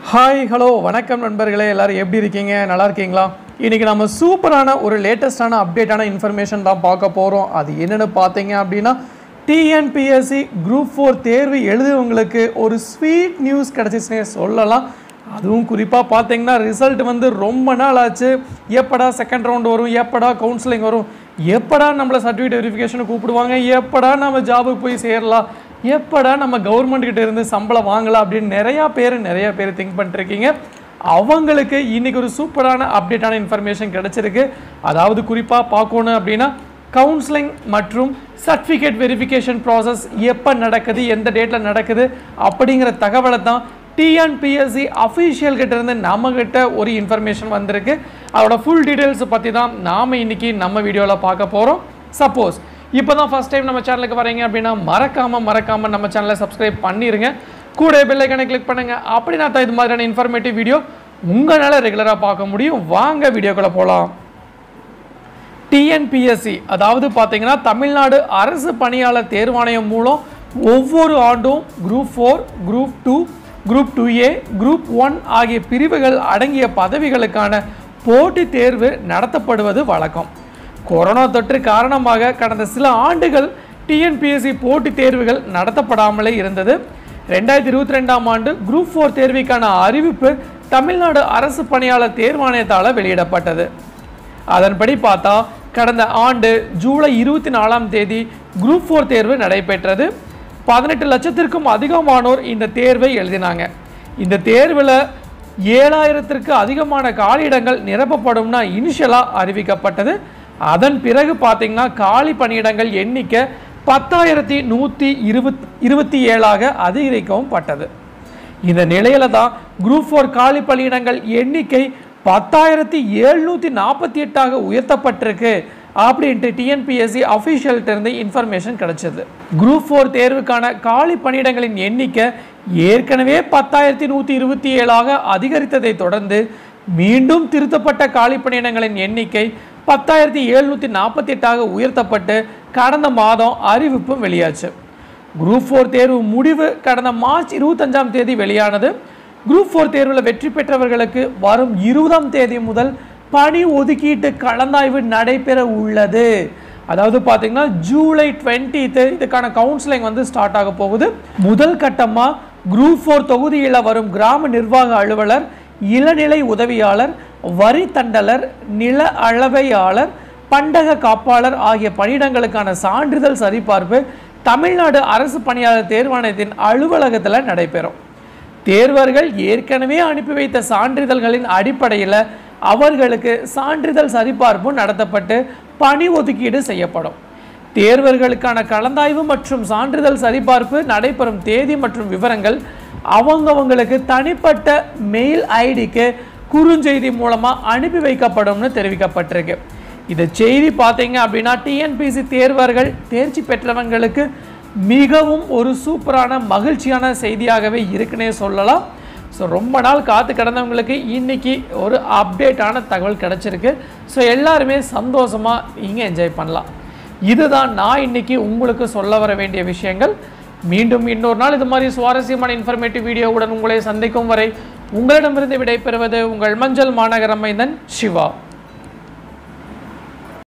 hi hello வணக்கம் நண்பர்களே எல்லாரும் எப்படி இருக்கீங்க நல்லா இருக்கீங்களா இன்னைக்கு நம்ம சூப்பரான ஒரு லேட்டஸ்டான அப்டேட்டான இன்ஃபர்மேஷன் தான் பார்க்க போகிறோம் அது என்னென்னு பார்த்தீங்க அப்படின்னா டிஎன்பிஎஸ்சி குரூப் ஃபோர் தேர்வு எழுதுவங்களுக்கு ஒரு ஸ்வீட் நியூஸ் கிடச்சிச்சுனே சொல்லலாம் அதுவும் குறிப்பாக பார்த்தீங்கன்னா ரிசல்ட் வந்து ரொம்ப நாள் ஆச்சு எப்படா செகண்ட் ரவுண்ட் வரும் எப்படா கவுன்சிலிங் வரும் எப்படா நம்மளை சர்டிஃபிகேட் வெரிஃபிகேஷன் கூப்பிடுவாங்க எப்படா நம்ம ஜாபுக்கு போய் சேரலாம் எப்படா நம்ம கவர்மெண்ட் கிட்ட இருந்து சம்பளம் வாங்கலாம் அப்படின்னு நிறையா பேர் நிறைய பேர் திங்க் பண்ணிருக்கீங்க அவங்களுக்கு இன்னைக்கு ஒரு சூப்பரான அப்டேட்டான இன்ஃபர்மேஷன் கிடைச்சிருக்கு அதாவது குறிப்பாக பார்க்கணும் அப்படின்னா கவுன்சிலிங் மற்றும் சர்டிஃபிகேட் வெரிஃபிகேஷன் ப்ராசஸ் எப்போ நடக்குது எந்த டேட்டில் நடக்குது அப்படிங்கிற தகவலை தான் டிஎன்பிஎஸ்சி அஃபீஷியல் கிட்ட இருந்து நம்ம கிட்ட ஒரு இன்ஃபர்மேஷன் வந்திருக்கு அதோட ஃபுல் டீடைல்ஸ் பற்றி தான் நாம் இன்னைக்கு நம்ம வீடியோவில் பார்க்க போகிறோம் சப்போஸ் இப்போ தான் ஃபஸ்ட் டைம் நம்ம சேனலுக்கு வரீங்க அப்படின்னா மறக்காமல் மறக்காமல் நம்ம சேனலை சப்ஸ்கிரைப் பண்ணிடுங்க கூட பெல்லைக்கனை கிளிக் பண்ணுங்கள் அப்படின்னா தான் இது மாதிரியான இன்ஃபர்மேட்டிவ் வீடியோ உங்களால் ரெகுலராக பார்க்க முடியும் வாங்க வீடியோக்குள்ளே போகலாம் டிஎன்பிஎஸ்சி அதாவது பார்த்தீங்கன்னா தமிழ்நாடு அரசு பணியாளர் தேர்வாணையம் மூலம் ஒவ்வொரு ஆண்டும் group four group two group two A group one ஆகிய பிரிவுகள் அடங்கிய பதவிகளுக்கான போட்டித் தேர்வு நடத்தப்படுவது வழக்கம் கொரோனா தொற்று காரணமாக கடந்த சில ஆண்டுகள் டிஎன்பிஎஸ்சி போட்டித் தேர்வுகள் நடத்தப்படாமலே இருந்தது ரெண்டாயிரத்தி இருபத்தி ரெண்டாம் ஆண்டு குரூப் ஃபோர் தேர்விற்கான அறிவிப்பு தமிழ்நாடு அரசு பணியாளர் தேர்வாணையத்தால் வெளியிடப்பட்டது அதன்படி பார்த்தா கடந்த ஆண்டு ஜூலை இருபத்தி நாலாம் தேதி குரூப் ஃபோர் தேர்வு நடைபெற்றது பதினெட்டு லட்சத்திற்கும் அதிகமானோர் இந்த தேர்வை எழுதினாங்க இந்த தேர்வில் ஏழாயிரத்திற்கு அதிகமான காலியிடங்கள் நிரப்பப்படும்னா இனிஷியலாக அறிவிக்கப்பட்டது அதன் பிறகு பார்த்தீங்கன்னா காலி பணியிடங்கள் எண்ணிக்கை பத்தாயிரத்தி நூற்றி இருபத் இருபத்தி ஏழாக அதிகரிக்கவும் பட்டது இந்த நிலையில தான் குரூப் ஃபோர் காலி பணியிடங்கள் எண்ணிக்கை பத்தாயிரத்தி எழுநூற்றி நாற்பத்தி எட்டாக உயர்த்தப்பட்டிருக்கு அப்படின்ட்டு டிஎன்பிஎஸ்சி அஃபீஷியல்கிட்ட இருந்து இன்ஃபர்மேஷன் கிடைச்சது குரூப் ஃபோர் தேர்வுக்கான காலி பணியிடங்களின் எண்ணிக்கை ஏற்கனவே பத்தாயிரத்தி நூற்றி இருபத்தி ஏழாக அதிகரித்ததை தொடர்ந்து மீண்டும் திருத்தப்பட்ட காலி பணியிடங்களின் எண்ணிக்கை பத்தாயிரத்தி எழுநூற்றி நாற்பத்தி எட்டாக உயர்த்தப்பட்டு கடந்த மாதம் அறிவிப்பும் வெளியாச்சு குரூப் ஃபோர் தேர்வு முடிவு கடந்த மார்ச் இருபத்தஞ்சாம் தேதி வெளியானது குரூப் ஃபோர் தேர்வில் வெற்றி பெற்றவர்களுக்கு வரும் இருபதாம் தேதி முதல் பணி ஒதுக்கீட்டு கலந்தாய்வு நடைபெற உள்ளது அதாவது பார்த்தீங்கன்னா ஜூலை டுவெண்ட்டீத்து இதுக்கான கவுன்சிலிங் வந்து ஸ்டார்ட் ஆக போகுது முதல் கட்டமாக குரூப் ஃபோர் தொகுதியில் வரும் கிராம நிர்வாக அலுவலர் இளநிலை உதவியாளர் வரி தண்டலர் நில அளவையாளர் பண்டக காப்பாளர் ஆகிய பணியிடங்களுக்கான சான்றிதழ் சரிபார்ப்பு தமிழ்நாடு அரசு பணியாளர் தேர்வாணையத்தின் அலுவலகத்தில் நடைபெறும் தேர்வர்கள் ஏற்கனவே அனுப்பி வைத்த சான்றிதழ்களின் அடிப்படையில் அவர்களுக்கு சான்றிதழ் சரிபார்ப்பு நடத்தப்பட்டு பணி ஒதுக்கீடு செய்யப்படும் தேர்வர்களுக்கான கலந்தாய்வு மற்றும் சான்றிதழ் சரிபார்ப்பு நடைபெறும் தேதி மற்றும் விவரங்கள் அவங்கவங்களுக்கு தனிப்பட்ட மெயில் ஐடிக்கு குறுஞ்செய்தி மூலமாக அனுப்பி வைக்கப்படும்னு தெரிவிக்கப்பட்டிருக்கு இந்த செய்தி பார்த்தீங்க அப்படின்னா டிஎன்பிசி தேர்வர்கள் தேர்ச்சி பெற்றவங்களுக்கு மிகவும் ஒரு சூப்பரான மகிழ்ச்சியான செய்தியாகவே இருக்குன்னே சொல்லலாம் ஸோ ரொம்ப நாள் காத்து கிடந்தவங்களுக்கு இன்னைக்கு ஒரு அப்டேட்டான தகவல் கிடச்சிருக்கு ஸோ எல்லாருமே சந்தோஷமாக இங்கே என்ஜாய் பண்ணலாம் இதுதான் நான் இன்னைக்கு உங்களுக்கு சொல்ல வர வேண்டிய விஷயங்கள் மீண்டும் இன்னொரு நாள் இது மாதிரி சுவாரஸ்யமான இன்ஃபர்மேட்டிவ் வீடியோவுடன் உங்களை சந்திக்கும் வரை உங்களிடமிருந்து விடைபெறுவது உங்கள் மஞ்சள் மாநகர மைந்தன் சிவா